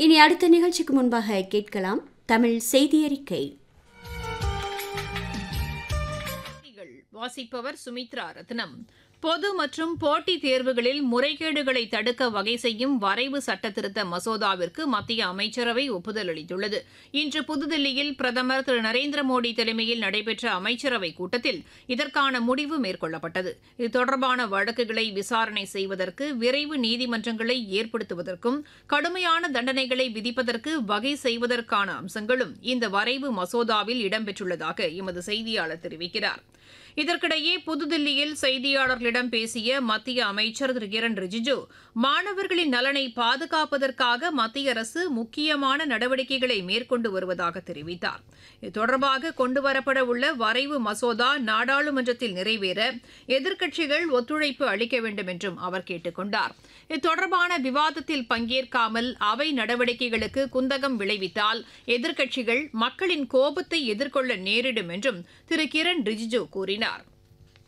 இனி அடுத்த நிகழ்ச்சிக்கு முன்பாக கேட்கலாம் தமிழ் செய்தி அறிக்கை செய்திகள் வாசிப்பவர் சுமித்ரா ரத்னம் பொது மற்றும் போட்டித் தேர்வுகளில் முறைகேடுகளை தடுக்க வகை செய்யும் வரைவு சட்ட திருத்த மசோதாவிற்கு மத்திய அமைச்சரவை ஒப்புதல் அளித்துள்ளது இன்று புதுதில்லியில் பிரதமர் திரு நரேந்திர மோடி தலைமையில் நடைபெற்ற அமைச்சரவைக் கூட்டத்தில் இதற்கான முடிவு மேற்கொள்ளப்பட்டது இது தொடர்பான வழக்குகளை விசாரணை செய்வதற்கு விரைவு நீதிமன்றங்களை ஏற்படுத்துவதற்கும் கடுமையான தண்டனைகளை விதிப்பதற்கு வகை செய்வதற்கான அம்சங்களும் இந்த வரைவு மசோதாவில் இடம்பெற்றுள்ளதாக எமது செய்தியாளர் தெரிவிக்கிறார் இதற்கிடையே புதுதில்லியில் செய்தியாளர்களிடம் பேசிய மத்திய அமைச்சர் திரு கிரண் ரிஜிஜு மாணவர்களின் நலனை பாதுகாப்பதற்காக மத்திய அரசு முக்கியமான நடவடிக்கைகளை மேற்கொண்டு வருவதாக தெரிவித்தார் இது தொடர்பாக கொண்டுவரப்பட உள்ள வரைவு மசோதா நாடாளுமன்றத்தில் நிறைவேற எதிர்க்கட்சிகள் ஒத்துழைப்பு அளிக்க வேண்டும் என்றும் அவர் கேட்டுக் கொண்டார் இது தொடர்பான விவாதத்தில் பங்கேற்காமல் அவை நடவடிக்கைகளுக்கு குந்தகம் விளைவித்தால் எதிர்க்கட்சிகள் மக்களின் கோபத்தை எதிர்கொள்ள நேரிடும் என்றும் திரு கிரண் ரிஜிஜு கூறினார்